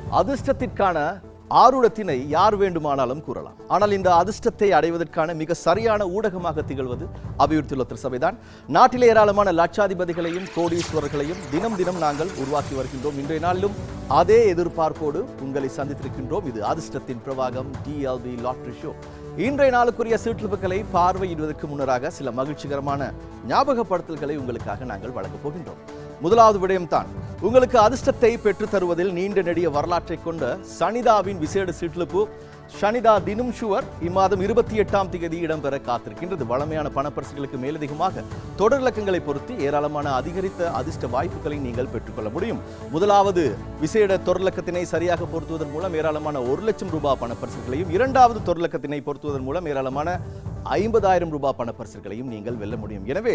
அதிர்ஷ்டத்திற்கான ஆருடத்தினை யார் வேண்டுமானாலும் கூறலாம் ஆனால் இந்த அதிர்ஷ்டத்தை அடைவதற்கான மிக சரியான ஊடகமாக திகழ்வது அபிவிருத்தி லொத்தர் சபைதான் நாட்டில் ஏராளமான லட்சாதிபதிகளையும் கோடீஸ்வரர்களையும் தினம் தினம் நாங்கள் உருவாக்கி வருகின்றோம் இன்றைய நாளிலும் அதே எதிர்பார்ப்போடு உங்களை சந்தித்திருக்கின்றோம் இது அதிர்ஷ்டத்தின் பிரவாகம் டிஎல்பி லாட்ரி ஷோ இன்றைய நாளுக்குரிய சீட்டுப்புகளை பார்வையிடுவதற்கு முன்னராக சில மகிழ்ச்சிகரமான ஞாபகப்படுத்தல்களை உங்களுக்காக நாங்கள் வழங்கப் போகின்றோம் முதலாவது விடயம்தான் உங்களுக்கு அதிர்ஷ்டத்தை பெற்றுத் தருவதில் நீண்ட நெடிய வரலாற்றை கொண்ட சனிதாவின் விசேட சீட்லிப்பு ஷனிதா தினம் ஷுவர் இம்மாதம் இருபத்தி எட்டாம் தேதி இடம்பெற காத்திருக்கின்றது வளமையான பணப்பரிசுகளுக்கு மேலதிகமாக தொடர் இலக்கங்களை பொறுத்து ஏராளமான அதிகரித்த அதிர்ஷ்ட வாய்ப்புகளை நீங்கள் பெற்றுக்கொள்ள முடியும் முதலாவது விசேட தொடர்லக்கத்தினை சரியாக பொருத்துவதன் மூலம் ஏராளமான ஒரு லட்சம் ரூபாய் பணப்பரிசுகளையும் இரண்டாவது தொடர்லக்கத்தினை பொருத்துவதன் மூலம் ஏராளமான ஐம்பதாயிரம் ரூபாய் பணப்பரிசுகளையும் நீங்கள் வெல்ல முடியும் எனவே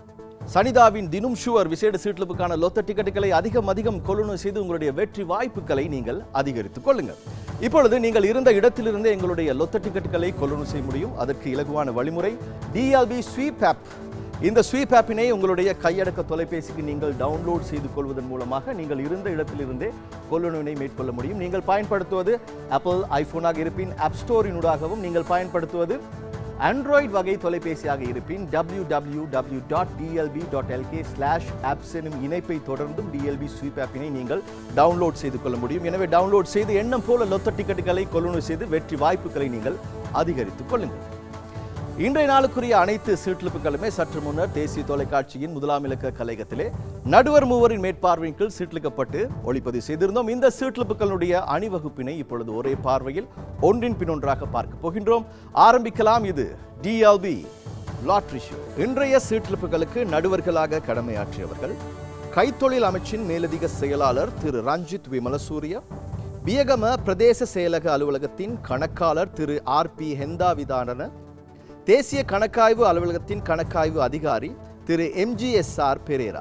சனிதாவின் தினம் ஷுவர் விசேட சீட்லுப்புக்கான லொத்த டிக்கெட்டுகளை அதிகம் அதிகம் கொள்ளுணர் செய்து உங்களுடைய வெற்றி வாய்ப்புகளை நீங்கள் அதிகரித்துக் கொள்ளுங்கள் இப்பொழுது நீங்கள் இருந்த இடத்திலிருந்து எங்களுடைய லொத்த டிக்கெட்டுகளை கொள்ளுணர் செய்ய முடியும் அதற்கு இலகுவான வழிமுறை டிஎல்பி ஸ்வீப் ஆப் இந்த ஸ்வீப் ஆப்பினை உங்களுடைய கையடக்க தொலைபேசிக்கு நீங்கள் டவுன்லோட் செய்து கொள்வதன் மூலமாக நீங்கள் இருந்த இடத்திலிருந்தே கொள்ளுணவினை மேற்கொள்ள முடியும் நீங்கள் பயன்படுத்துவது ஆப்பிள் ஐபோனாக இருப்பின் ஆப் ஸ்டோரினூடாகவும் நீங்கள் பயன்படுத்துவது ஆண்ட்ராய்டு வகை தொலைபேசியாக இருப்பின் W W W dot DLB dot LK slash apps எனும் இணைப்பை தொடர்ந்தும் டிஎல்பி ஸ்வீப் ஆப்பினை நீங்கள் டவுன்லோட் செய்து கொள்ள முடியும் எனவே டவுன்லோட் செய்து எண்ணம் போல லொத்த டிக்கெட்டுகளை கொள்ளுணர் செய்து வெற்றி வாய்ப்புகளை நீங்கள் அதிகரித்துக் கொள்ளுங்கள் இன்றைய நாளுக்குரிய அனைத்து சீட்லிப்புகளுமே சற்று முன்னர் தேசிய தொலைக்காட்சியின் முதலாம் இலக்க கலையகத்திலே நடுவர் மூவரின் மேற்பார்வையின் கீழ் சீட்லிக்கப்பட்டு ஒளிப்பதிவு செய்திருந்தோம் இந்த சீட்லிப்புகளுடைய அணிவகுப்பினை இப்பொழுது ஒரே பார்வையில் ஒன்றின் பின் ஒன்றாக பார்க்க போகின்றோம் ஆரம்பிக்கலாம் இது டிஎல்பி லாட்ரி ஷோ இன்றைய சீட்லிப்புகளுக்கு நடுவர்களாக கடமையாற்றியவர்கள் கைத்தொழில் அமைச்சின் மேலதிக செயலாளர் திரு ரஞ்சித் விமலசூரிய பியகம பிரதேச செயலக அலுவலகத்தின் கணக்காளர் திரு ஆர் பி ஹெந்தாவிதானன தேசிய கணக்காய்வு அலுவலகத்தின் கணக்காய்வு அதிகாரி திரு எம்ஜிஎஸ்ஆர் பெரேரா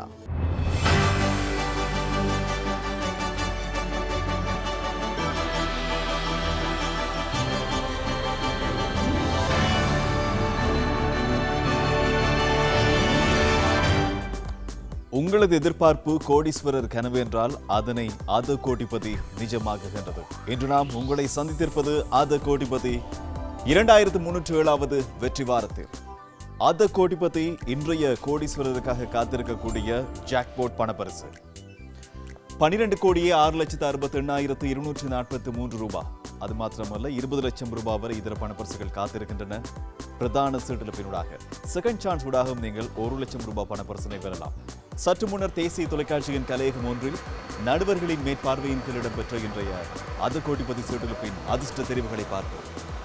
உங்களது எதிர்பார்ப்பு கோடீஸ்வரர் கனவு என்றால் அதனை ஆத கோடிபதி நிஜமாகுகின்றது இன்று நாம் உங்களை சந்தித்திருப்பது ஆத கோடிபதி இரண்டாயிரத்து முன்னூற்று ஏழாவது வெற்றி வாரத்தில் ஆத கோடிபதி இன்றைய கோடீஸ்வரருக்காக காத்திருக்கக்கூடிய ஜாக்போட் பணப்பரிசு பனிரெண்டு கோடியே ஆறு லட்சத்து அறுபத்தி எண்ணாயிரத்து இருநூற்று நாற்பத்தி மூன்று ரூபாய் அது மாத்திரமல்ல இருபது லட்சம் ரூபாய் வரை இதர பணப்பரிசுகள் காத்திருக்கின்றன பிரதான சீட்டிழப்பினூடாக செகண்ட் சான்ஸ் ஊடாகவும் நீங்கள் ஒரு லட்சம் ரூபாய் பணப்பரிசனை பெறலாம் சற்று முன்னர் தேசிய தொலைக்காட்சியின் கலையகம் ஒன்றில் நடுவர்களின் மேற்பார்வையின் கீழ் இடம்பெற்ற இன்றைய அது கோடிபதி சீட்டிழப்பின் அதிர்ஷ்ட தெரிவுகளை பார்ப்போம்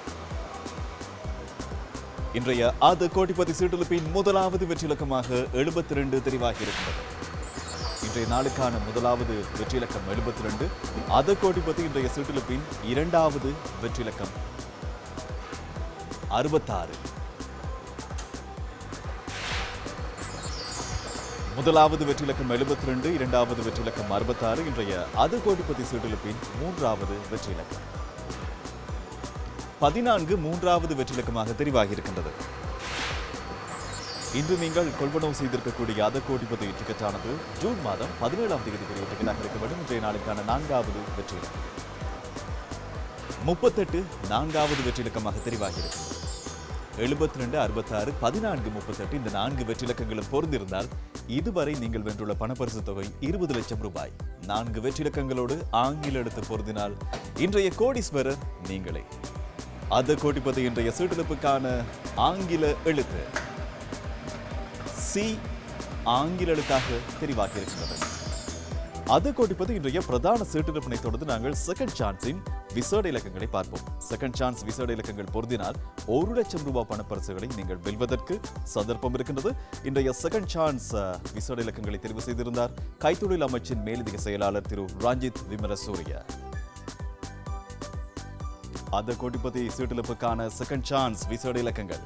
இன்றைய அது கோடிபதி சீட்டிழப்பின் முதலாவது வெற்றிலக்கமாக எழுபத்தி ரெண்டு தெரிவாகி இருக்கின்றது இன்றைய நாளுக்கான முதலாவது வெற்றிலக்கம் எழுபத்தி ரெண்டு அது கோடிபதி இன்றைய சீட்டிழப்பின் இரண்டாவது வெற்றிலக்கம் அறுபத்தாறு முதலாவது வெற்றிலக்கம் எழுபத்தி ரெண்டு இரண்டாவது வெற்றிலக்கம் அறுபத்தாறு இன்றைய அது கோடிபதி சீட்டிழப்பின் மூன்றாவது வெற்றிலக்கம் பதினான்கு மூன்றாவது வெற்றிலக்கமாக தெரிவாகி இருக்கின்றது இன்று நீங்கள் கொள்வனவு செய்திருக்கக்கூடிய அத கோடிபதி டிக்கெட்டானது ஜூன் மாதம் பதினேழாம் தேதி பெரிய டிக்கெட்டாக இருக்க வேண்டும் இன்றைய நாளுக்கான நான்காவது வெற்றிலக்கம் முப்பத்தெட்டு நான்காவது வெற்றிலக்கமாக தெரிவாகி இருக்கிறது எழுபத்தி ரெண்டு அறுபத்தாறு பதினான்கு முப்பத்தெட்டு இந்த நான்கு வெற்றிலக்கங்களும் பொருந்திருந்தால் இதுவரை நீங்கள் வென்றுள்ள பணப்பரிசு தொகை இருபது லட்சம் ரூபாய் நான்கு வெற்றிலக்கங்களோடு ஆங்கில எழுத்து பொருந்தினால் இன்றைய கோடீஸ்வரர் நீங்களே அது கோடிப்பது இன்றைய சீட்டெழுப்புக்கான ஆங்கில எழுத்து சி ஆங்கில எழுத்தாக தெரிவாகி இருக்கிறது அது கோடிப்பது இன்றைய பிரதான சீட்டிருப்பினை தொடர்ந்து நாங்கள் செகண்ட் சான்ஸின் விசேட இலக்கங்களை பார்ப்போம் செகண்ட் சான்ஸ் விசேட இலக்கங்கள் பொருந்தினால் ஒரு லட்சம் ரூபாய் பணப்பரிசுகளை நீங்கள் வெல்வதற்கு சந்தர்ப்பம் இருக்கின்றது இன்றைய செகண்ட் சான்ஸ் அஹ், விசேட இலக்கங்களை தெரிவு செய்திருந்தார் கைத்தொழில் அமைச்சின் மேலதிக செயலாளர் திரு ரஞ்சித் விமலசூரிய அது கோடிப்பதி சீட்டிழப்புக்கான செகண்ட் சான்ஸ் விசேட இலக்கங்கள்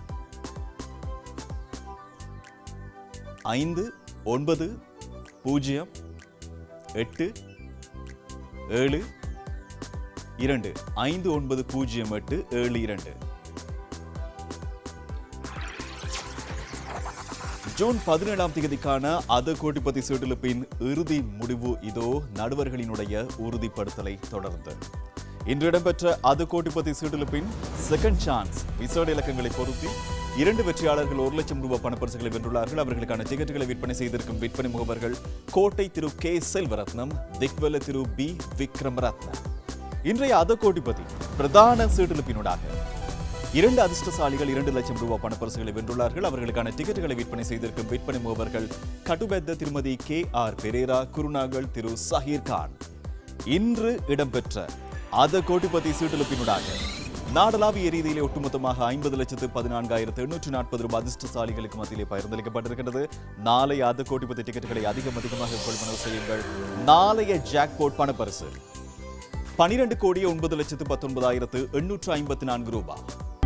ஐந்து ஒன்பது பூஜ்ஜியம் எட்டு ஏழு இரண்டு ஐந்து ஒன்பது பூஜ்ஜியம் எட்டு ஏழு இரண்டு ஜூன் பதினேழாம் தேதிக்கான அது கோடிபதி சீட்டெழுப்பின் இறுதி முடிவு இதோ நடுவர்களினுடைய உறுதிப்படுத்தலை தொடர்ந்து இன்று இடம்பெற்ற அது கோடிபதி சீட்டெழுப்பின் செகண்ட் சான்ஸ் விசேட இலக்கங்களை பொருத்தி இரண்டு வெற்றியாளர்கள் ஒரு லட்சம் ரூபாய் பணப்பரிசுகளை வென்றுள்ளார்கள் அவர்களுக்கான டிக்கெட்டுகளை விற்பனை செய்திருக்கும் விற்பனை முகவர்கள் கோட்டை திரு கே செல்வரத்னம் திக்வெல்ல திரு பி விக்ரமரத்னம் இன்றைய அத கோடிபதி பிரதான சீட்டெழுப்பினூடாக இரண்டு அதிர்ஷ்டசாலிகள் இரண்டு லட்சம் ரூபாய் பணப்பரிசுகளை வென்றுள்ளார்கள் அவர்களுக்கான டிக்கெட்டுகளை விற்பனை செய்திருக்கும் விற்பனை முகவர்கள் கட்டுபெத்த திருமதி கே ஆர் பெரேரா குருநாகல் திரு சஹீர் கான் இன்று இடம்பெற்ற அத கோடிபதி சீட்டெழுப்பினூடாக நாடளாவிய ரீதியிலே ஒட்டுமொத்தமாக ஐம்பது லட்சத்து பதினான்காயிரத்து எண்ணூற்று நாற்பது ரூபாய் அதிர்ஷ்டசாலிகளுக்கு மத்தியிலே பகிர்ந்தளிக்கப்பட்டிருக்கிறது நாளைய அத கோடிபதி டிக்கெட்டுகளை அதிகம் அதிகமாக கொள்வனவு செய்யுங்கள் நாளைய ஜாக்போட் பணப்பரிசு பனிரெண்டு கோடி ஒன்பது லட்சத்து பத்தொன்பதாயிரத்து எண்ணூற்று ஐம்பத்தி நான்கு ரூபாய்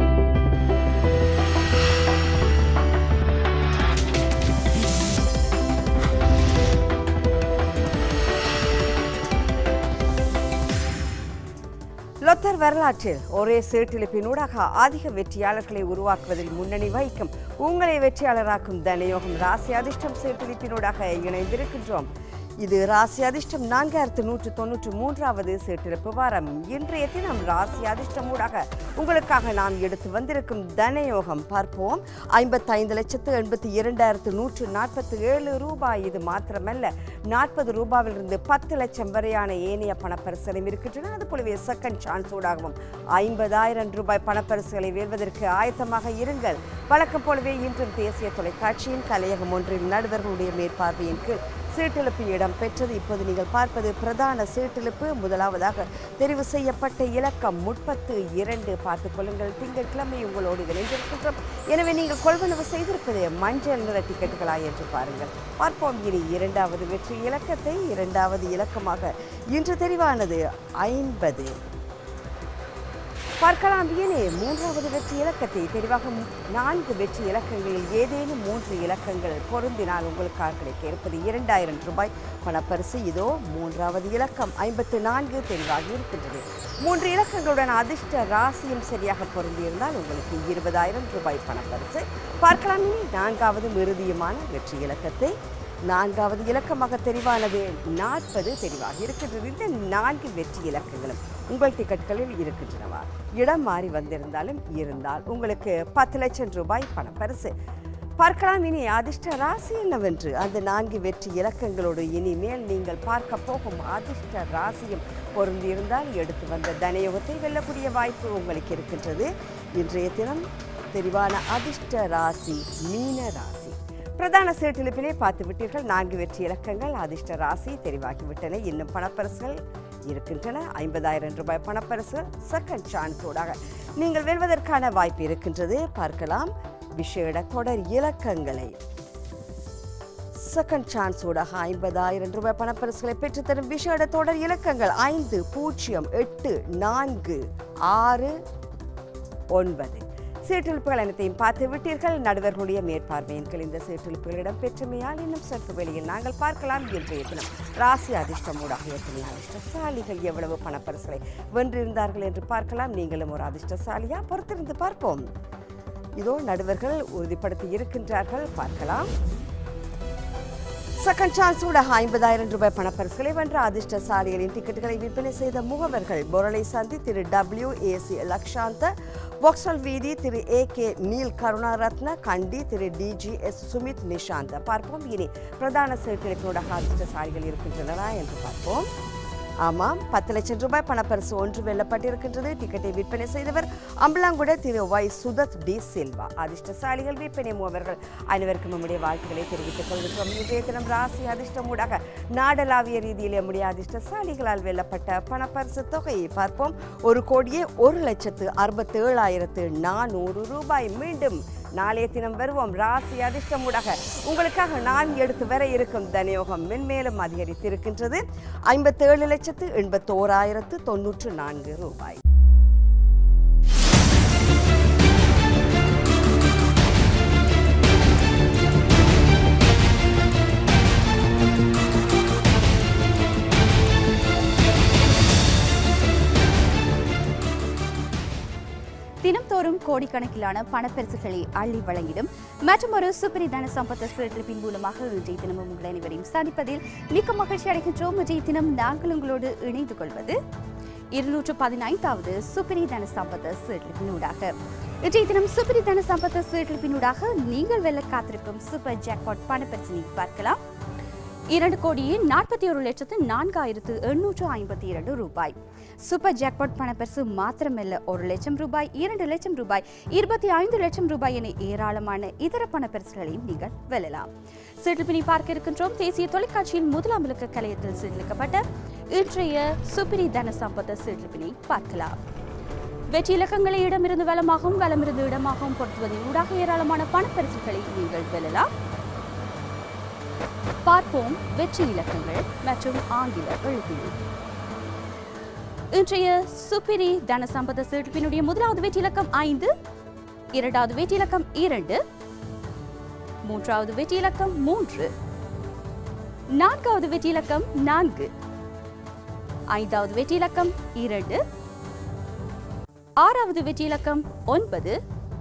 லொத்தர் வரலாற்றில் ஒரே சீட்டிலிப்பினூடாக அதிக வெற்றியாளர்களை உருவாக்குவதில் முன்னணி வகிக்கும் உங்களை வெற்றியாளராக்கும் தனயோகம் ராசி அதிர்ஷ்டம் சீட்டிலிப்பினூடாக இணைந்திருக்கின்றோம் இது ராசி அதிர்ஷ்டம் நான்காயிரத்து நூற்று தொன்னூற்று மூன்றாவது சீட்டிருப்பு வாரம் இன்றைய தினம் ராசி அதிர்ஷ்டமூடாக உங்களுக்காக நாம் எடுத்து வந்திருக்கும் தனயோகம் பார்ப்போம் ஐம்பத்தைந்து லட்சத்து எண்பத்தி இரண்டாயிரத்து நூற்று நாற்பத்தி ஏழு ரூபாய் இது மாத்திரமல்ல நாற்பது ரூபாயிலிருந்து பத்து லட்சம் வரையான ஏனைய பணப்பரிசலும் இருக்கின்றன அது போலவே செகண்ட் சான்ஸ் ஊடாகவும் ஐம்பதாயிரம் ரூபாய் பணப்பரிசுகளை வெல்வதற்கு ஆயத்தமாக இருங்கள் வழக்கம் போலவே இன்றும் தேசிய தொலைக்காட்சியின் கலையகம் ஒன்றின் நடுவர்களுடைய மேற்பார்வையின் கீழ் சீட்டெழுப்பு இடம் பெற்றது இப்போது நீங்கள் பார்ப்பது பிரதான சீட்டெழுப்பு முதலாவதாக தெரிவு செய்யப்பட்ட இலக்கம் முப்பத்து இரண்டு பார்த்துக் கொள்ளுங்கள் திங்கட்கிழமை உங்களோடு இணைந்திருக்கின்றோம் எனவே நீங்கள் கொள்வனவு செய்திருப்பது மஞ்சள் நிற டிக்கெட்டுகளா என்று பாருங்கள் பார்ப்போம் இனி இரண்டாவது வெற்றி இலக்கத்தை இரண்டாவது இலக்கமாக இன்று தெரிவானது ஐம்பது பார்க்கலாம் ஏனே மூன்றாவது வெற்றி இலக்கத்தை தெரிவாக மு- நான்கு வெற்றி இலக்கங்களில் ஏதேனும் மூன்று இலக்கங்கள் பொருந்தினால் உங்களுக்காக கிடைக்க இருப்பது இரண்டாயிரம் ரூபாய் பணப்பரிசு இதோ மூன்றாவது இலக்கம் ஐம்பத்து நான்கு தெரிவாகி இருக்கின்றது மூன்று இலக்கங்களுடன் அதிர்ஷ்ட ராசியும் சரியாக பொருந்தியிருந்தால் உங்களுக்கு இருபதாயிரம் ரூபாய் பணப்பரிசு பார்க்கலாம் இனி நான்காவது இறுதியுமான வெற்றி இலக்கத்தை நான்காவது இலக்கமாக தெரிவானது நாற்பது தெரிவாக இருக்கின்றது இந்த நான்கு வெற்றி இலக்கங்களும் உங்கள் டிக்கெட்களில் இருக்கின்றனவா இடம் மாறி வந்திருந்தாலும் இருந்தால் உங்களுக்கு பத்து லட்சம் ரூபாய் பணப்பரிசு பார்க்கலாம் இனி அதிர்ஷ்ட ராசி என்னவென்று அந்த நான்கு வெற்றி இலக்கங்களோடு இனிமேல் நீங்கள் பார்க்க போகும் அதிர்ஷ்ட ராசியும் பொருந்தியிருந்தால் எடுத்து வந்த தனயோகத்தை வெல்லக்கூடிய வாய்ப்பு உங்களுக்கு இருக்கின்றது இன்றைய தினம் தெரிவான அதிர்ஷ்ட ராசி மீன ராசி பிரதான சீட்டிலிப்பினை பார்த்து விட்டீர்கள் நான்கு வெற்றி இலக்கங்கள் அதிர்ஷ்ட ராசி தெரிவாகிவிட்டன இன்னும் பணப்பரிசுகள் இருக்கின்றன ஐம்பதாயிரம் ரூபாய் பணப்பரிசு செகண்ட் சான்ஸோடாக நீங்கள் வெல்வதற்கான வாய்ப்பு இருக்கின்றது பார்க்கலாம் விஷேட தொடர் இலக்கங்களை செகண்ட் சான்ஸ் ஊடாக ஐம்பதாயிரம் ரூபாய் பணப்பரிசுகளை பெற்றுத்தரும் விஷேட தொடர் இலக்கங்கள் ஐந்து பூஜ்ஜியம் எட்டு நான்கு ஆறு ஒன்பது சீட்டெழுப்புகள் அனைத்தையும் பார்த்து விட்டீர்கள் நடுவர்களுடைய மேற்பார்வையின் கீழ் இந்த சீட்டெழுப்புகள் இடம்பெற்றுமையால் இன்னும் சற்று வெளியில் நாங்கள் பார்க்கலாம் இன்றைய தினம் ராசி அதிர்ஷ்டமூடாக எத்தனை அதிர்ஷ்டசாலிகள் எவ்வளவு பணப்பரிசுகளை வென்றிருந்தார்கள் என்று பார்க்கலாம் நீங்களும் ஒரு அதிர்ஷ்டசாலியா பொறுத்திருந்து பார்ப்போம் இதோ நடுவர்கள் உறுதிப்படுத்தி இருக்கின்றார்கள் பார்க்கலாம் செகண்ட் சான்ஸ் ஊடாக ஐம்பதாயிரம் ரூபாய் பணப்பரிசுகளை வென்ற அதிர்ஷ்டசாலிகளின் டிக்கெட்டுகளை விற்பனை செய்த முகவர்கள் பொருளை சந்தி திரு டபிள்யூ ஏசி லக்ஷாந்த வாக்ஸல் வீதி திரு A K Neil Karunaratne Kandy திரு டிஜி எஸ் சுமித் நிஷாந்த பார்ப்போம் இனி பிரதான சீட்டிலுக்கூடாக அதிர்ஷ்டசாலிகள் இருக்கின்றனரா என்று பார்ப்போம் ஆமாம் பத்து லட்சம் ரூபாய் பணப்பரிசு ஒன்று வெல்லப்பட்டிருக்கின்றது டிக்கெட்டை விற்பனை செய்தவர் அம்பலாங்குட திரு ஒய் சுதத் டி சில்வா அதிர்ஷ்டசாலிகள் விற்பனை மூவர்கள் அனைவருக்கும் நம்முடைய வாழ்த்துக்களை தெரிவித்துக் கொள்கின்றோம் இன்றைய தினம் ராசி அதிர்ஷ்டமூடாக நாடளாவிய ரீதியில் நம்முடைய அதிர்ஷ்டசாலிகளால் வெல்லப்பட்ட பணப்பரிசு தொகையை பார்ப்போம் ஒரு கோடியே ஒரு லட்சத்து அறுபத்தி ஏழாயிரத்து நானூறு ரூபாய் மீண்டும் நாளைய தினம் வருவோம் ராசி அதிர்ஷ்டமுடாக உங்களுக்காக நான் எடுத்து வர இருக்கும் தனயோகம் மென்மேலும் அதிகரித்திருக்கின்றது ஐம்பத்தேழு லட்சத்து எண்பத்தோராயிரத்து தொன்னூற்று நான்கு ரூபாய் தினம்தோறும் கோடி கோடிக்கணக்கிலான பணப்பரிசுகளை அள்ளி வழங்கிடும் மற்றும் ஒரு சுப்பரி தன சம்பத்த சிறப்பின் மூலமாக இன்றைய தினமும் உங்கள் அனைவரையும் சந்திப்பதில் மிக்க மகிழ்ச்சி அடைகின்றோம் இன்றைய தினம் நாங்கள் உங்களோடு இணைந்து கொள்வது இருநூற்று பதினைந்தாவது சுப்பிரி தன சம்பத்த சீட்லிப்பினூடாக இன்றைய தினம் சுப்பிரி தன சம்பத்த சீட்லிப்பினூடாக நீங்கள் வெல்ல காத்திருக்கும் சூப்பர் ஜாக்பாட் பணப்பரிசினை பார்க்கலாம் இரண்டு கோடியே நாற்பத்தி ஒரு லட்சத்து நான்காயிரத்து எண்ணூற்று ஐம்பத்தி இரண்டு ரூபாய் சூப்பர் ஜாக்பாட் பணப்பரிசு மாத்திரமல்ல ஒரு லட்சம் ரூபாய் இரண்டு லட்சம் ரூபாய் இருபத்தி ஐந்து லட்சம் ரூபாய் என ஏராளமான இதர பணப்பரிசுகளையும் நீங்கள் வெல்லலாம் சீட்டில்பினி பார்க்க இருக்கின்றோம் தேசிய தொலைக்காட்சியின் முதலாம் இலக்க கலையத்தில் சீட்டளிக்கப்பட்ட இன்றைய சுப்பிரி தன சம்பத்த சீட்டில்பினை பார்க்கலாம் வெற்றி இலக்கங்களை இடமிருந்து வலமாகவும் வலமிருந்து இடமாகவும் பொருத்துவதன் ஊடாக ஏராளமான பணப்பரிசுகளை நீங்கள் வெல்லலாம் பார்ப்போம் வெற்றி இலக்கங்கள் மற்றும் ஆங்கில எழுத்துகள் இன்றைய சுப்பிரி தனசம்பத சீட்டினுடைய முதலாவது வெற்றி இலக்கம் ஐந்து இரண்டாவது வெற்றி இலக்கம் இரண்டு மூன்றாவது வெற்றி இலக்கம் மூன்று நான்காவது வெற்றி இலக்கம் நான்கு ஐந்தாவது வெற்றி இலக்கம் இரண்டு ஆறாவது வெற்றி இலக்கம் ஒன்பது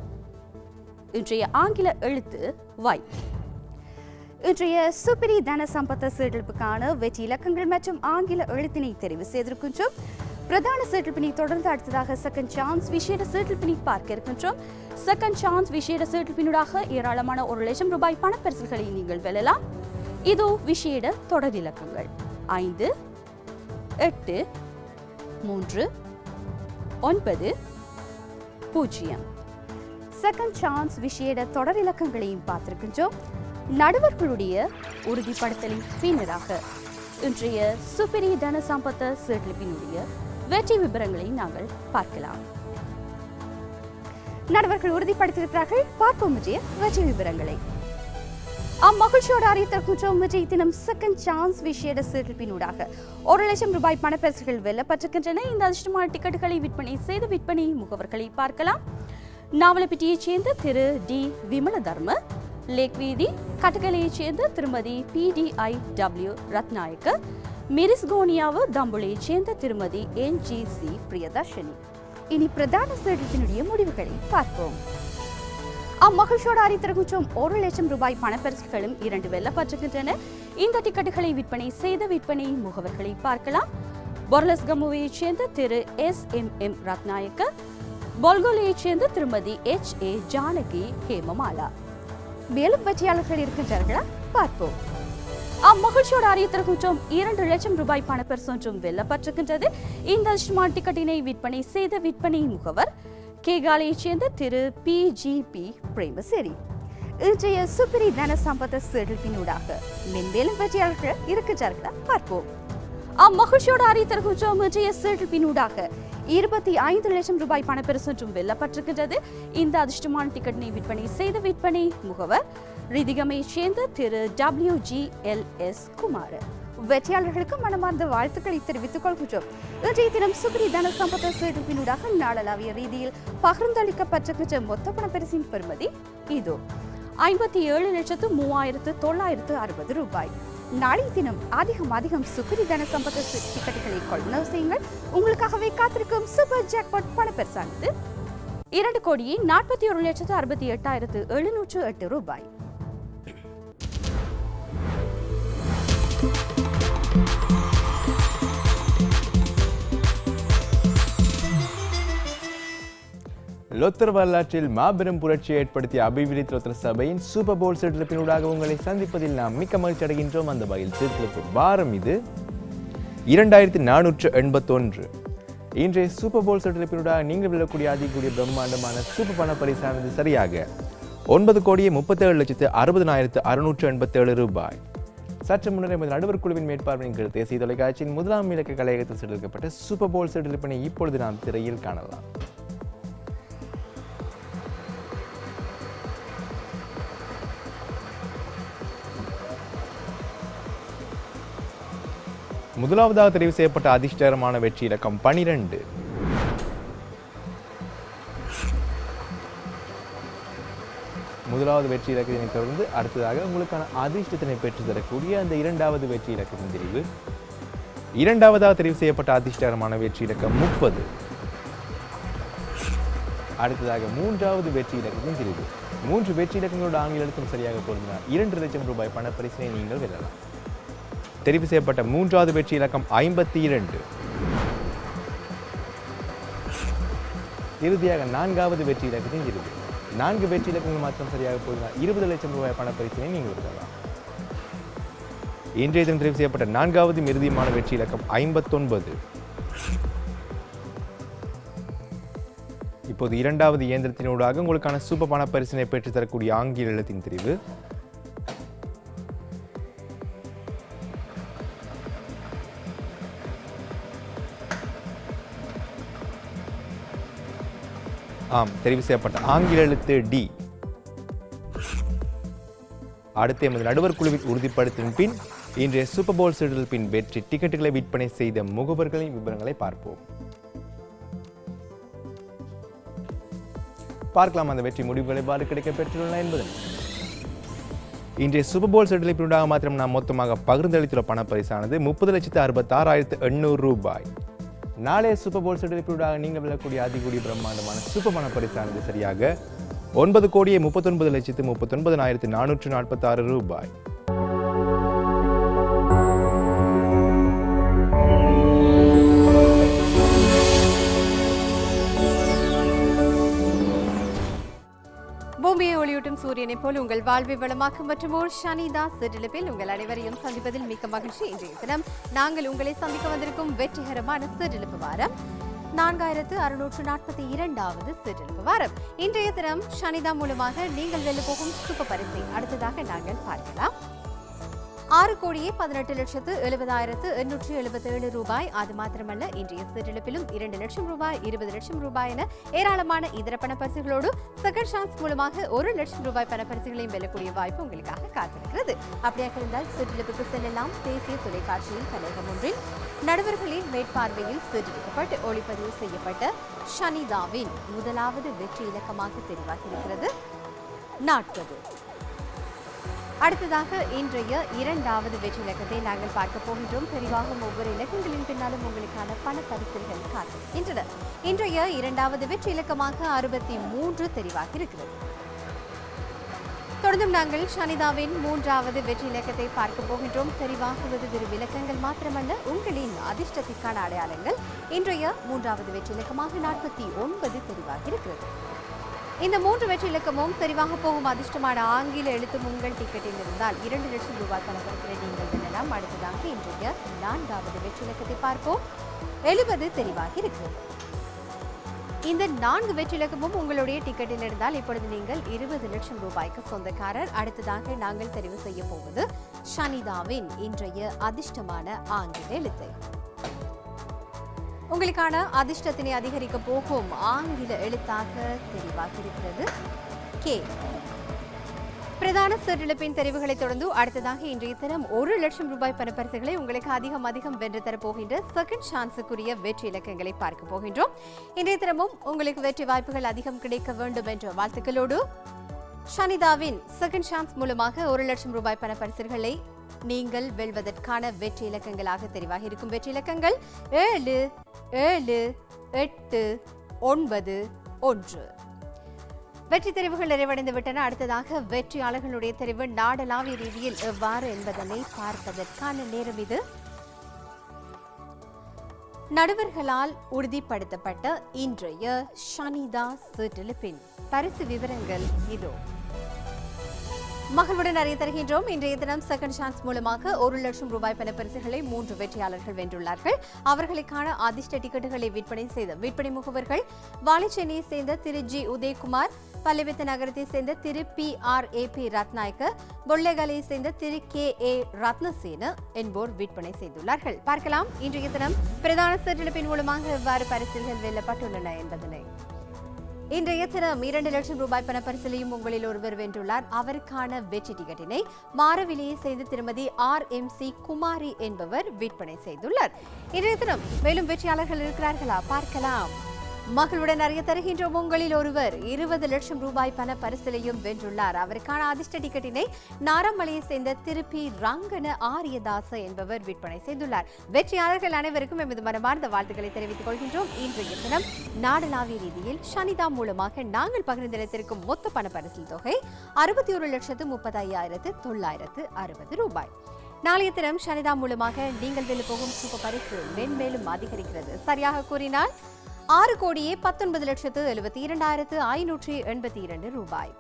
இன்றைய ஆங்கில எழுத்து வை இன்றைய சுப்பிரி தன சம்பத்த சீட்டெழுப்புக்கான வெற்றி இலக்கங்கள் மற்றும் ஆங்கில எழுத்தினை தெரிவு செய்திருக்கின்றோம் பிரதான சீட்டெழுப்பினை தொடர்ந்து அடுத்ததாக செகண்ட் சான்ஸ் விசேட சீட்டெழுப்பினை பார்க்க இருக்கின்றோம் செகண்ட் சான்ஸ் விசேட சீட்டெழுப்பினூடாக ஏராளமான ஒரு லட்சம் ரூபாய் பணப்பரிசுகளை நீங்கள் வெல்லலாம் இதோ விசேட தொடர் இலக்கங்கள் ஐந்து எட்டு மூன்று ஒன்பது பூஜ்ஜியம் செகண்ட் சான்ஸ் விசேட தொடர் இலக்கங்களையும் பார்த்திருக்கின்றோம் நடுவர்களுடைய உறுதிப்படுத்தலின் பின்னராக இன்றைய சுப்பிரி தன சம்பத்த சீட்லிப்பினுடைய வெற்றி விவரங்களை நாங்கள் பார்க்கலாம் நடுவர்கள் உறுதிப்படுத்தியிருக்கிறார்கள் பார்ப்போம் விஜய வெற்றி விவரங்களை அம்மகிழ்ச்சியோடு அறிவித்திருக்கின்றோம் விஜய் தினம் செகண்ட் சான்ஸ் விசேட சீட்டிப்பினூடாக ஒரு லட்சம் ரூபாய் பணப்பரிசுகள் வெல்லப்பட்டிருக்கின்றன இந்த அதிர்ஷ்டமான டிக்கெட்டுகளை விற்பனை செய்து விற்பனை முகவர்களை பார்க்கலாம் நாவலப்பிட்டியைச் சேர்ந்த திரு டி விமல தர்ம லேக் வீதி கட்டகலையைச் சேர்ந்த திருமதி P D I W Ratnayake மிரிஸ்கோனியாவு தம்புளையைச் சேர்ந்த திருமதி என் ஜி சி பிரியதர்ஷினி இனி பிரதான சீட்டத்தினுடைய முடிவுகளை பார்ப்போம் அம்மகிழ்ச்சியோடு அறித்திருக்கின்றோம் ஒரு லட்சம் ரூபாய் பணப்பரிசுகளும் இரண்டு வெல்லப்பட்டிருக்கின்றன இந்த டிக்கெட்டுகளை விற்பனை செய்த விற்பனை முகவர்களை பார்க்கலாம் பொர்லஸ் கமுவையைச் சேர்ந்த திரு எஸ் எம் எம் ரத்நாயக்க பொல்கோலையைச் சேர்ந்த திருமதி எச் ஏ ஜானகி ஹேமமாலா மேலும் வெற்றியாளர்கள் இருக்கின்றார்களா பார்ப்போம் அம்மகிழ்ச்சியோடு அறியத்திருக்கின்றோம் இரண்டு லட்சம் ரூபாய் பணப்பரிசு ஒன்றும் வெல்லப்பட்டிருக்கின்றது இந்த அதிர்ஷ்டமான டிக்கெட்டினை விற்பனை செய்த விற்பனை முகவர் கேகாலையைச் சேர்ந்த திரு பி ஜி பி பிரேமசேரி இன்றைய சுப்பிரி தன சம்பத சீடல்பினூடாக மென்மேலும் வெற்றியாளர்கள் இருக்கின்றார்களா பார்ப்போம் அம்மகிழ்ச்சியோடு அறியத்திருக்கின்றோம் இன்றைய சீடல்பினூடாக இருபத்தி ஐந்து லட்சம் ரூபாய் பணப்பரிசு ஒன்றும் வெல்லப்பட்டிருக்கின்றது இந்த அதிர்ஷ்டமான டிக்கெட்டினை விற்பனை செய்த விற்பனை முகவர் ரிதிகமை சேர்ந்த திரு W G L S Kumar வெற்றியாளர்களுக்கு மனமார்ந்த வாழ்த்துக்களை தெரிவித்துக் கொள்கின்றோம் இன்றைய தினம் சுக்ரி தன சம்பத்த சீட்டினூடாக நாடளாவிய ரீதியில் பகிர்ந்தளிக்கப்பட்டிருக்கின்ற மொத்த பணப்பரிசின் பெறுமதி இதோ ஐம்பத்தி ஏழு லட்சத்து மூவாயிரத்து தொள்ளாயிரத்து அறுபது ரூபாய் நாளைய தினம் அதிகம் அதிகம் சுக்ரி தன சம்பத்த டிக்கெட்டுகளை கொள்வனவு செய்யுங்கள் உங்களுக்காகவே காத்திருக்கும் சூப்பர் ஜாக்பாட் பணப்பரிசானது இரண்டு கோடியே நாற்பத்தி ஒரு லட்சத்து அறுபத்தி எட்டாயிரத்து எழுநூற்று எட்டு ரூபாய் லொத்தர் வரலாற்றில் மாபெரும் புரட்சியை ஏற்படுத்திய அபிவிருத்தி லொத்தர் சபையின் சூப்பர் போல் சீட்டிழப்பினூடாக உங்களை சந்திப்பதில் நாம் மிக்க மகிழ்ச்சி அடைகின்றோம் அந்த வகையில் சீட்டிழப்பு வாரம் இது இரண்டாயிரத்தி நானூற்று எண்பத்தொன்று இன்றைய சூப்பர் போல் சீட்டிழப்பினூடாக நீங்கள் விழக்கூடிய அதிகூடிய பிரம்மாண்டமான சூப்பர் பண பரிசானது சரியாக ஒன்பது கோடியே முப்பத்தேழு லட்சத்து அறுபதனாயிரத்து அறுநூற்று எண்பத்தேழு ரூபாய் சற்று முன்னர் எமது நடுவர் குழுவின் மேற்பார்வையின் கீழ் தேசிய தொலைக்காட்சியின் முதலாம் இலக்க கலையகத்தில் செலுத்தப்பட்ட சூப்பர் போல் சீட்டிழப்பினை இப்பொழுது நாம் திரையில் காணலாம் முதலாவதாக தெரிவு செய்யப்பட்ட அதிர்ஷ்டகரமான வெற்றி இலக்கம் பனிரெண்டு முதலாவது வெற்றி இலக்கத்தினை தொடர்ந்து அடுத்ததாக உங்களுக்கான அதிர்ஷ்டத்தினை பெற்று தரக்கூடிய அந்த இரண்டாவது வெற்றி இலக்கத்தின் தெரிவு இரண்டாவதாக தெரிவு செய்யப்பட்ட அதிர்ஷ்டகரமான வெற்றி இலக்கம் முப்பது அடுத்ததாக மூன்றாவது வெற்றி இலக்கத்தின் தெரிவு மூன்று வெற்றி இலக்கங்களோட ஆங்கில எழுத்தும் சரியாக பொருந்தினால் இரண்டு லட்சம் ரூபாய் பணப்பரிசினை நீங்கள் வெல்லலாம் தெரிவு செய்யப்பட்ட மூன்றாவது வெற்றி இலக்கம் ஐம்பத்தி இரண்டு இறுதியாக நான்காவது வெற்றி இலக்கத்தின் இறுதி நான்கு வெற்றி இலக்கங்கள் மாத்திரம் சரியாக போனால் இருபது லட்சம் ரூபாய் பணப்பரிசினை நீங்கள் பெறலாம் இன்றைய தினம் தெரிவு செய்யப்பட்ட நான்காவது இறுதியுமான வெற்றி இலக்கம் ஐம்பத்தொன்பது இப்போது இரண்டாவது இயந்திரத்தினூடாக உங்களுக்கான சூப்பர் பணப்பரிசினை பெற்றுத் தரக்கூடிய ஆங்கில எழுத்தின் தெரிவு ஆம் தெரிவு செய்யப்பட்ட ஆங்கில எழுத்து டி அடுத்து எமது நடுவர் குழுவில் உறுதிப்படுத்தின் பின் இன்றைய சூப்பர் போல் சீடல் பின் வெற்றி டிக்கெட்டுகளை விற்பனை செய்த முகவர்களின் விவரங்களை பார்ப்போம் பார்க்கலாம் அந்த வெற்றி முடிவுகளை எவ்வாறு கிடைக்க பெற்றுள்ளன என்பதை இன்றைய சூப்பர் போல் செட்டிலிப்பினூடாக மாத்திரம் நாம் மொத்தமாக பகிர்ந்தளித்துள்ள பணப்பரிசானது முப்பது லட்சத்து அறுபத்தாறாயிரத்து எண்ணூறு ரூபாய் நாளைய சூப்பர் போல் செட்டிலிப்பினூடாக நீங்கள் வெல்லக்கூடிய அதிகூடிய பிரம்மாண்டமான சூப்பர் பணப்பரிசானது சரியாக ஒன்பது கோடியே முப்பத்தொன்பது லட்சத்து முப்பத்தொன்பதாயிரத்து நானூற்று நாற்பத்தாறு ரூபாய் பூமியை ஒளியூட்டும் சூரியனைப் போல் உங்கள் வாழ்வை வளமாக்கும் மற்றும் ஓர் ஷனிதாஸ் சிற்றிலிப்பில் உங்கள் அனைவரையும் சந்திப்பதில் மிக்க மகிழ்ச்சி இன்றைய தினம் நாங்கள் உங்களை சந்திக்க வந்திருக்கும் வெற்றிகரமான சிற்றிலிப்பு வாரம் நான்காயிரத்து அறுநூற்று நாற்பத்தி இரண்டாவது சிற்றிலிப்பு வாரம் இன்றைய தினம் ஷனிதா மூலமாக நீங்கள் வெல்ல போகும் சூப்பர் பரிசை அடுத்ததாக நாங்கள் பார்க்கலாம் ஆறு கோடியே பதினெட்டு லட்சத்து எழுபதாயிரத்து எண்ணூற்று எழுபத்தேழு ரூபாய் அது மாத்திரமல்ல இன்றைய சிற்றிலிப்பிலும் இரண்டு லட்சம் ரூபாய் இருபது லட்சம் ரூபாய் என ஏராளமான இதர பணப்பரிசுகளோடு செகண்ட் சான்ஸ் மூலமாக ஒரு லட்சம் ரூபாய் பணப்பரிசுகளையும் வெல்லக்கூடிய வாய்ப்பு உங்களுக்காக காத்திருக்கிறது அப்படியாக இருந்தால் சிற்றிலிப்புக்கு செல்லலாம் தேசிய தொலைக்காட்சியின் கலையகம் ஒன்றில் நடுவர்களின் மேற்பார்வையில் சிற்றிலிக்கப்பட்டு ஒளிப்பதிவு செய்யப்பட்ட ஷனிதாவின் முதலாவது வெற்றி இலக்கமாக தெரிவாகியிருக்கிறது நாற்பது அடுத்ததாக இன்றைய இரண்டாவது வெற்றி இலக்கத்தை நாங்கள் பார்க்க போகின்றோம் தெரிவாகும் ஒவ்வொரு இலக்கங்களின் பின்னாலும் உங்களுக்கான பண பரிசுகள் காத்திருக்கின்றன இன்றைய இரண்டாவது வெற்றி இலக்கமாக அறுபத்தி மூன்று தெரிவாகி இருக்கிறது தொடர்ந்தும் நாங்கள் ஷனிதாவின் மூன்றாவது வெற்றி இலக்கத்தை பார்க்க போகின்றோம் தெரிவாகுவது வெறும் இலக்கங்கள் மாத்திரமல்ல உங்களின் அதிர்ஷ்டத்திற்கான அடையாளங்கள் இன்றைய மூன்றாவது வெற்றி இலக்கமாக நாற்பத்தி ஒன்பது தெரிவாகி இருக்கிறது இந்த மூன்று வெற்றி இலக்கமும் தெரிவாக போகும் அதிர்ஷ்டமான ஆங்கில எழுத்தும் உங்கள் டிக்கெட்டில் இருந்தால் இரண்டு லட்சம் ரூபாய் பணப்பரிசனை நீங்கள் வெல்லலாம் அடுத்ததாக இன்றைய நான்காவது வெற்றி இலக்கத்தை பார்ப்போம் எழுபது தெரிவாகி இருக்கிறது இந்த நான்கு வெற்றி இலக்கமும் உங்களுடைய டிக்கெட்டில் இருந்தால் இப்பொழுது நீங்கள் இருபது லட்சம் ரூபாய்க்கு சொந்தக்காரர் அடுத்ததாக நாங்கள் தெரிவு செய்ய போவது ஷனிதாவின் இன்றைய அதிர்ஷ்டமான ஆங்கில எழுத்தை உங்களுக்கான அதிர்ஷ்டத்தினை அதிகரிக்க போகும் ஆங்கில எழுத்தாக தெரிவாகியிருக்கிறது கே பிரதான சிற்றிழப்பின் தெரிவுகளை தொடர்ந்து அடுத்ததாக இன்றைய தினம் ஒரு லட்சம் ரூபாய் பணப்பரிசுகளை உங்களுக்கு அதிகம் அதிகம் வென்று தரப்போகின்ற செகண்ட் சான்ஸுக்குரிய வெற்றி இலக்கங்களை பார்க்க போகின்றோம் இன்றைய தினமும் உங்களுக்கு வெற்றி வாய்ப்புகள் அதிகம் கிடைக்க வேண்டும் என்ற வாழ்த்துக்களோடு ஷனிதாவின் செகண்ட் சான்ஸ் மூலமாக ஒரு லட்சம் ரூபாய் பணப்பரிசுகளை நீங்கள் வெல்வதற்கான வெற்றி இலக்கங்களாக தெரிவாக இருக்கும் வெற்றி இலக்கங்கள் ஏழு ஏழு எட்டு ஒன்பது ஒன்று வெற்றி தெரிவுகள் நிறைவடைந்து விட்டன அடுத்ததாக வெற்றியாளர்களுடைய தெரிவு நாடளாவிய ரீதியில் எவ்வாறு என்பதனை பார்ப்பதற்கான நேரம் இது நடுவர்களால் உறுதிப்படுத்தப்பட்ட இன்றைய ஷனிதா சிற்றிலிப்பின் பரிசு விவரங்கள் இதோ மகளுடன் அறிய தருகின்றோம் இன்றைய தினம் செகண்ட் சான்ஸ் மூலமாக ஒரு லட்சம் ரூபாய் பணப்பரிசுகளை மூன்று வெற்றியாளர்கள் வென்றுள்ளார்கள் அவர்களுக்கான அதிர்ஷ்ட டிக்கெட்டுகளை விற்பனை செய்த விற்பனை முகவர்கள் வாலிச்சேனையை சேர்ந்த திரு ஜி உதயகுமார் பல்லவித்த நகரத்தை சேர்ந்த திரு P R A P Ratnayake பொல்லேகலை சேர்ந்த திரு கே ஏ ரத்னசேன என்போர் விற்பனை செய்துள்ளார்கள் பார்க்கலாம் இன்றைய தினம் பிரதான சிற்றிழப்பின் மூலமாக எவ்வாறு பரிசுகள் வெல்லப்பட்டுள்ளன என்பதனை இன்றைய தினம் இரண்டு லட்சம் ரூபாய் பண பரிசிலையும் உங்களில் ஒருவர் வென்றுள்ளார் அவருக்கான வெற்றி டிக்கெட்டினை மாரவிலையை செய்து திருமதி ஆர் எம் சி குமாரி என்பவர் விற்பனை செய்துள்ளார் இன்றைய தினம் மேலும் வெற்றியாளர்கள் இருக்கிறார்களா பார்க்கலாம் மகளுடன் அறிய தருகின்றோம் உங்களில் ஒருவர் இருபது லட்சம் ரூபாய் பண பரிசிலையும் வென்றுள்ளார் அவருக்கான அதிர்ஷ்ட டிக்கெட்டினை நாரமலையை சேர்ந்த திருப்பி ரங்கன ஆரியதாச என்பவர் விற்பனை செய்துள்ளார் வெற்றியாளர்கள் அனைவருக்கும் எமது மனமார்ந்த வாழ்த்துக்களை தெரிவித்துக் கொள்கின்றோம் இன்றைய தினம் நாடளாவிய ரீதியில் சனிதா மூலமாக நாங்கள் பகிர்ந்தளித்திருக்கும் மொத்த பண பரிசில் தொகை அறுபத்தி ஒரு லட்சத்து முப்பத்தையாயிரத்து தொள்ளாயிரத்து அறுபது ரூபாய் நாளைய தினம் சனிதா மூலமாக நீங்கள் வெல்ல போகும் சூப்பர் பரிசு மென்மேலும் அதிகரிக்கிறது சரியாக கூறினால் ஆறு கோடியே பத்தொன்பது லட்சத்து எழுபத்தி இரண்டாயிரத்து ஐநூற்றி எண்பத்தி இரண்டு ரூபாய்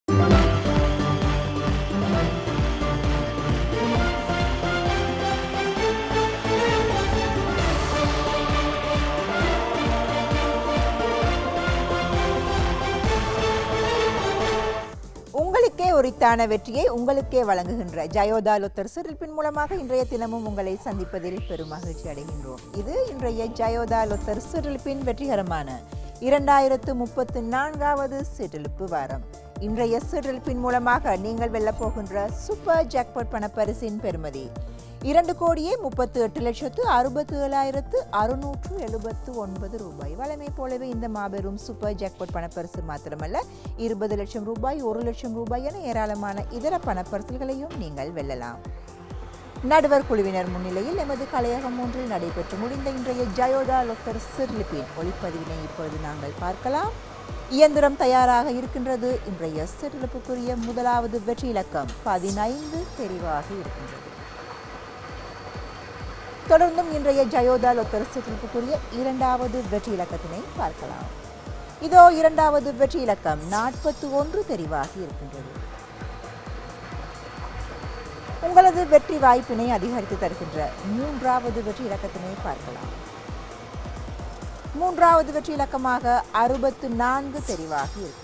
உங்களுக்கே உரித்தான வெற்றியை உங்களுக்கே வழங்குகின்ற ஜயோதா லொத்தர் சிறில்பின் மூலமாக இன்றைய தினமும் உங்களை சந்திப்பதில் பெரும் மகிழ்ச்சி அடைகின்றோம் இது இன்றைய ஜயோதா லொத்தர் சிறில்பின் வெற்றிகரமான இரண்டாயிரத்து முப்பத்து நான்காவது சிற்றிழுப்பு வாரம் இன்றைய சிற்றிழுப்பின் மூலமாக நீங்கள் வெல்லப் போகின்ற சூப்பர் ஜாக்பாட் பணப்பரிசின் பெறுமதி இரண்டு கோடியே முப்பத்து எட்டு லட்சத்து அறுபத்து ஏழாயிரத்து அறுநூற்று எழுபத்து ஒன்பது ரூபாய் வழமை போலவே இந்த மாபெரும் சூப்பர் ஜாக்பாட் பணப்பரிசு மாத்திரமல்ல இருபது லட்சம் ரூபாய் ஒரு லட்சம் ரூபாய் என ஏராளமான இதர பணப்பரிசுகளையும் நீங்கள் வெல்லலாம் நடுவர் குழுவினர் முன்னிலையில் எமது கலையகம் ஒன்றில் நடைபெற்று முடிந்த இன்றைய ஜயோதா லொத்தர் சிர்லிப்பின் ஒளிப்பதிவினை இப்பொழுது நாங்கள் பார்க்கலாம் இயந்திரம் தயாராக இருக்கின்றது இன்றைய சிற்றிழப்புக்குரிய முதலாவது வெற்றி இலக்கம் பதினைந்து தெரிவாக இருக்கின்றது தொடர்ந்தும் இன்றைய ஜயோதா லொத்தர் சிற்றிழப்புக்குரிய இரண்டாவது வெற்றி இலக்கத்தினை பார்க்கலாம் இதோ இரண்டாவது வெற்றி இலக்கம் நாற்பத்தி ஒன்று தெரிவாகி இருக்கின்றது உங்களது வெற்றி வாய்ப்பினை அதிகரித்து தருகின்ற மூன்றாவது வெற்றி இலக்கத்தினை பார்க்கலாம் மூன்றாவது வெற்றி இலக்கமாக அறுபத்து நான்கு தெரிவாகி இருக்கின்றது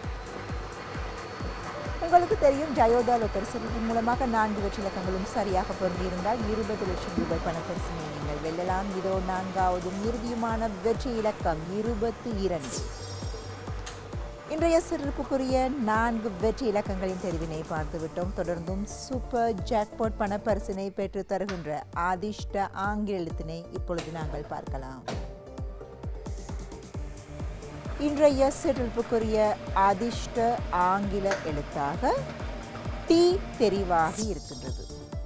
உங்களுக்கு தெரியும் ஜயோதா லோக்கர் செல்வத்தின் மூலமாக நான்கு வெற்றி இலக்கங்களும் சரியாக பொருந்தியிருந்தால் இருபது லட்சம் ரூபாய் பணப்பரிசினை நீங்கள் வெல்லலாம் இதோ நான்காவதும் இறுதியுமான வெற்றி இலக்கம் இருபத்தி இரண்டு இன்றைய சிறப்புக்குரிய நான்கு வெற்றி இலக்கங்களின் தெரிவினை பார்த்துவிட்டோம் தொடர்ந்தும் சூப்பர் ஜாக்பாட் பணப்பரிசினை பெற்று தருகின்ற ஆதிஷ்ட ஆங்கில எழுத்தினை இப்பொழுது நாங்கள் பார்க்கலாம் இன்றைய சிறப்புக்குரிய அதிர்ஷ்ட ஆங்கில எழுத்தாக டி தெரிவாகி இருக்கின்றது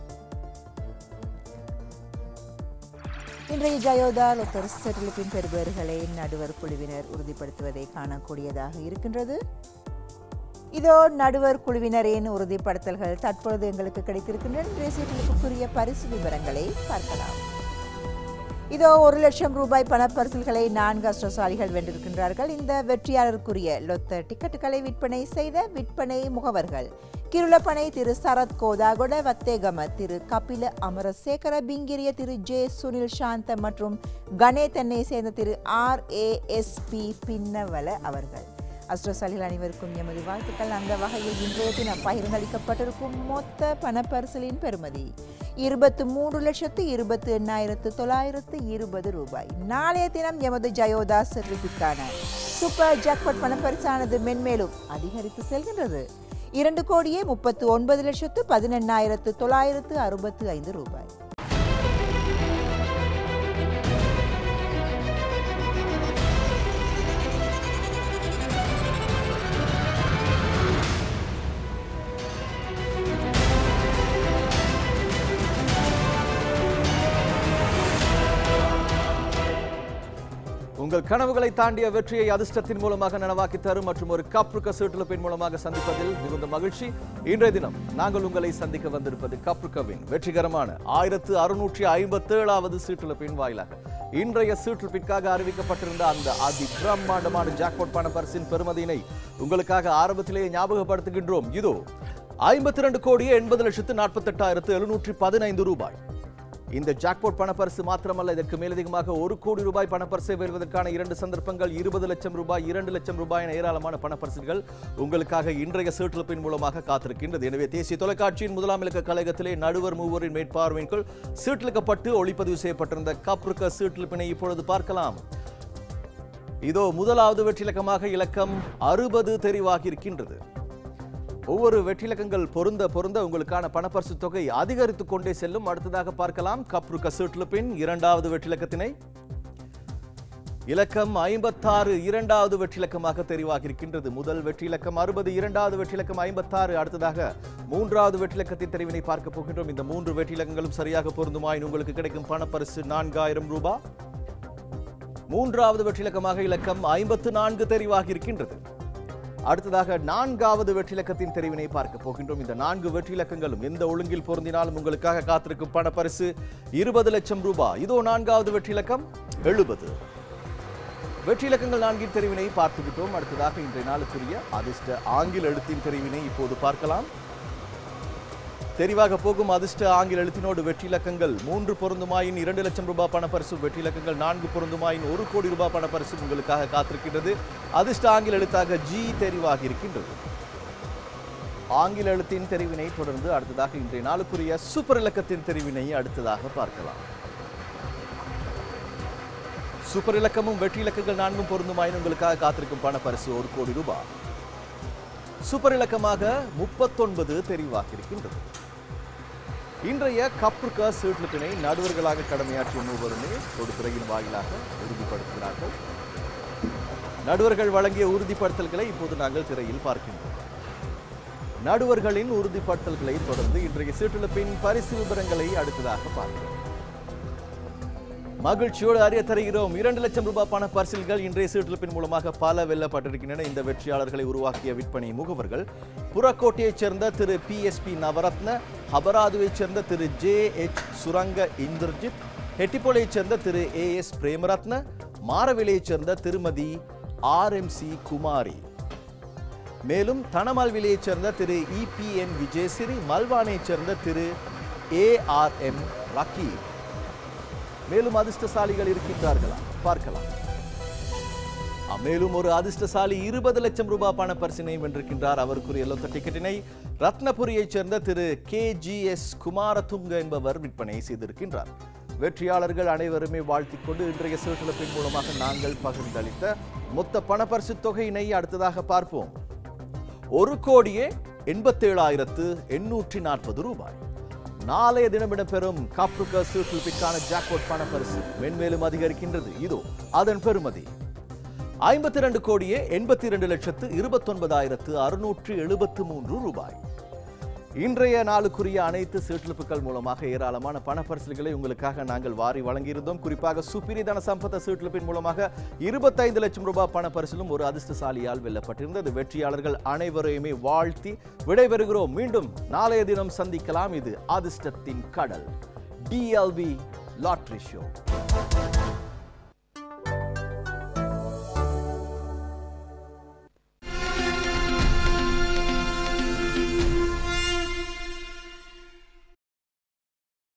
இன்றைய ஜயோதா லொத்தர் செட்டிலிப்பின் பெறுபவர்களை நடுவர் குழுவினர் உறுதிப்படுத்துவதை காணக்கூடியதாக இருக்கின்றது இதோ நடுவர் குழுவினரின் உறுதிப்படுத்தல்கள் தற்பொழுது எங்களுக்கு கிடைத்திருக்கின்றன இன்றைய சீட்டலுக்குரிய பரிசு விவரங்களை பார்க்கலாம் இதோ ஒரு லட்சம் ரூபாய் பணப்பரிசில்களை நான்கு அஷ்டசாலிகள் வென்றிருக்கின்றார்கள் இந்த வெற்றியாளருக்குரிய லொத்த டிக்கெட்டுகளை விற்பனை செய்த விற்பனை முகவர்கள் கிருளப்பனை திரு சரத் கோதாகொட வத்தேகம திரு கபில அமரசேகர பிங்கிரிய திரு ஜே சுனில் சாந்த மற்றும் கணேதன்னை சேர்ந்த திரு R A S P Pinnawala அவர்கள் அஸ்ட்ரசாலிகள் அனைவருக்கும் எமது வாழ்த்துக்கள் அந்த வகையில் இன்றைய தினம் பகிர்ந்தளிக்கப்பட்டிருக்கும் மொத்த பணப்பரிசலின் பெறுமதி இருபத்து மூன்று லட்சத்து இருபத்து எண்ணாயிரத்து தொள்ளாயிரத்து இருபது ரூபாய் நாளைய தினம் எமது ஜயோதா சிறுவிற்கான சூப்பர் ஜாக்பாட் பணப்பரிசானது மென்மேலும் அதிகரித்து செல்கின்றது இரண்டு கோடியே முப்பத்து ஒன்பது லட்சத்து பதினெண்ணாயிரத்து தொள்ளாயிரத்து அறுபத்து ஐந்து ரூபாய் உங்கள் கனவுகளை தாண்டிய வெற்றியை அதிர்ஷ்டத்தின் மூலமாக நனவாக்கி தரும் மற்றும் ஒரு கப்ருக்க சீட்டுலப்பின் மூலமாக சந்திப்பதில் மிகுந்த மகிழ்ச்சி இன்றைய தினம் நாங்கள் உங்களை சந்திக்க வந்திருப்பது கப்ருக்கவின் வெற்றிகரமான ஆயிரத்து அறுநூற்றி ஐம்பத்தி ஏழாவது சீட்டுலப்பின் வாயிலாக இன்றைய சீட்டுலப்பிற்காக அறிவிக்கப்பட்டிருந்த அந்த அதி பிரம்மாண்டமான ஜாக்பாட் பண பரிசின் பெறுமதியினை உங்களுக்காக ஆரம்பத்திலேயே ஞாபகப்படுத்துகின்றோம் இதோ ஐம்பத்தி ரெண்டு கோடியே எண்பது லட்சத்து நாற்பத்தெட்டாயிரத்து எழுநூற்றி பதினைந்து ரூபாய் இந்த ஜாக்பாட் பணப்பரிசு மாத்திரமல்ல இதற்கு மேலதிகமாக ஒரு கோடி ரூபாய் பணப்பரிசை வெல்வதற்கான இரண்டு சந்தர்ப்பங்கள் இருபது லட்சம் ரூபாய் இரண்டு லட்சம் ரூபாய் என ஏராளமான பணப்பரிசுகள் உங்களுக்காக இன்றைய சீட்டிழப்பின் மூலமாக காத்திருக்கின்றது எனவே தேசிய தொலைக்காட்சியின் முதலாம் இலக்க கழகத்திலே நடுவர் மூவரின் மேற்பார்வையின் கீழ் சீட்டிழுக்கப்பட்டு ஒளிப்பதிவு செய்யப்பட்டிருந்த கப்ருக்க சீட்டிழப்பினை இப்பொழுது பார்க்கலாம் இதோ முதலாவது வெற்றிலக்கமாக இலக்கம் அறுபது தெரிவாகி இருக்கின்றது ஒவ்வொரு வெற்றிலக்கங்கள் பொருந்த பொருந்த உங்களுக்கான பணப்பரிசு தொகை அதிகரித்துக் கொண்டே செல்லும் அடுத்ததாக பார்க்கலாம் கப்ரு கசூட்லுப்பின் இரண்டாவது வெற்றிலக்கத்தினை இலக்கம் ஐம்பத்தாறு இரண்டாவது வெற்றிலக்கமாக தெரிவாகி இருக்கின்றது முதல் வெற்றிலக்கம் அறுபது இரண்டாவது வெற்றிலக்கம் ஐம்பத்தாறு அடுத்ததாக மூன்றாவது வெற்றிலக்கத்தின் தெரிவினை பார்க்க போகின்றோம் இந்த மூன்று வெற்றிலக்கங்களும் சரியாக பொருந்துமாயின் உங்களுக்கு கிடைக்கும் பணப்பரிசு நான்காயிரம் ரூபாய் மூன்றாவது வெற்றிலக்கமாக இலக்கம் ஐம்பத்து நான்கு தெரிவாகி இருக்கின்றது அடுத்ததாக நான்காவது வெற்றிலக்கத்தின் தெரிவினை பார்க்க போகின்றோம் இந்த நான்கு வெற்றிலக்கங்களும் எந்த ஒழுங்கில் பொருந்தினாலும் உங்களுக்காக காத்திருக்கும் பணப்பரிசு இருபது லட்சம் ரூபாய் இதோ நான்காவது வெற்றிலக்கம் எழுபது வெற்றிலக்கங்கள் நான்கின் தெரிவினை பார்த்துவிட்டோம் அடுத்ததாக இன்றைய நாளுக்குரிய அதிர்ஷ்ட ஆங்கில எழுத்தின் தெரிவினை இப்போது பார்க்கலாம் தெரிவாக போகும் அதிர்ஷ்ட ஆங்கில எழுத்தினோடு வெற்றிலக்கங்கள் மூன்று பொருந்துமாயின் இரண்டு லட்சம் ரூபாய் பணப்பரிசு வெற்றிலக்கங்கள் நான்கு பொருந்துமாயின் ஒரு கோடி ரூபாய் பணப்பரிசு உங்களுக்காக காத்திருக்கின்றது அதிர்ஷ்ட ஆங்கில எழுத்தாக ஜி தெரிவாகி இருக்கின்றது ஆங்கில எழுத்தின் தெரிவினை தொடர்ந்து அடுத்ததாக இன்றைய நாளுக்குரிய சூப்பர் இலக்கத்தின் தெரிவினை அடுத்ததாக பார்க்கலாம் சூப்பர் இலக்கமும் வெற்றி இலக்கங்கள் நான்கும் பொருந்துமாயின் உங்களுக்காக காத்திருக்கும் பணப்பரிசு ஒரு கோடி ரூபாய் சூப்பர் இலக்கமாக முப்பத்தொன்பது தெரிவாகி இருக்கின்றது இன்றைய கப்ருக்கா சீட்லிப்பினை நடுவர்களாக கடமையாற்றிய மூவருமே ஒரு துறையின் வாயிலாக உறுதிப்படுத்துகிறார்கள் நடுவர்கள் வழங்கிய உறுதிப்படுத்தல்களை இப்போது நாங்கள் திரையில் பார்க்கின்றோம் நடுவர்களின் உறுதிப்படுத்தல்களை தொடர்ந்து இன்றைய சீட்டிழப்பின் பரிசு விவரங்களை அடுத்ததாக பார்க்கிறோம் மகிழ்ச்சியோடு அறிய தருகிறோம் இரண்டு லட்சம் ரூபாய் பண பரிசில்கள் இன்றைய சீட்டிழப்பின் மூலமாக பல வெல்லப்பட்டிருக்கின்றன இந்த வெற்றியாளர்களை உருவாக்கிய விற்பனை முகவர்கள் புறக்கோட்டையைச் சேர்ந்த திரு பி எஸ் பி நவரத்ன ஹபராதுவைச் சேர்ந்த திரு ஜே எச் சுரங்க இந்திரஜித் ஹெட்டிப்போலையைச் சேர்ந்த திரு ஏ எஸ் பிரேமரத்ன மாரவிலையைச் சேர்ந்த திருமதி ஆர் எம் சி குமாரி மேலும் தனமால்விலையைச் சேர்ந்த திரு இபிஎன் விஜயசிறி மல்வானைச் சேர்ந்த திரு ஏ ஆர் எம் ரக்கீப் மேலும் அதிர்ஷ்டசாலிகள் இருக்கின்றார்களா பார்க்கலாம் ஆ, மேலும் ஒரு அதிர்ஷ்டசாலி இருபது லட்சம் ரூபாய் பண பரிசினை வென்றிருக்கின்றார் அவருக்குரிய லொத்த டிக்கெட்டினை ரத்னபுரியைச் சேர்ந்த திரு கே ஜி எஸ் குமாரதுங்க என்பவர் விற்பனை செய்திருக்கின்றார் வெற்றியாளர்கள் அனைவருமே வாழ்த்திக் கொண்டு இன்றைய சீர்திருத்தின் மூலமாக நாங்கள் பகிர்ந்தளித்த மொத்த பணப்பரிசு தொகையினை அடுத்ததாக பார்ப்போம் ஒரு கோடியே எண்பத்தேழாயிரத்து எண்ணூற்றி நாற்பது ரூபாய் நாளைய தினம் இடம்பெறும் காப்ருக்க சீர்திருப்பிற்கான ஜாக்பாட் பணப்பரிசு மென்மேலும் அதிகரிக்கின்றது இதோ அதன் பெறுமதி ஐம்பத்தி ரெண்டு கோடியே எண்பத்தி இரண்டு லட்சத்து இருபத்தொன்பதாயிரத்து அறுநூற்று எழுபத்து மூன்று ரூபாய் இன்றைய நாளுக்குரிய அனைத்து சீட்டிழப்புகள் மூலமாக ஏராளமான பணப்பரிசுகளை உங்களுக்காக நாங்கள் வாரி வழங்கியிருந்தோம் குறிப்பாக சுப்பிரி தன சம்பத்த சீட்டிழப்பின் மூலமாக இருபத்தைந்து லட்சம் ரூபாய் பணப்பரிசிலும் ஒரு அதிர்ஷ்டசாலியால் வெல்லப்பட்டிருந்தது வெற்றியாளர்கள் அனைவரையுமே வாழ்த்தி விடைபெறுகிறோம் மீண்டும் நாளைய தினம் சந்திக்கலாம் இது அதிர்ஷ்டத்தின் கடல் டிஎல்பி லாட்ரி ஷோ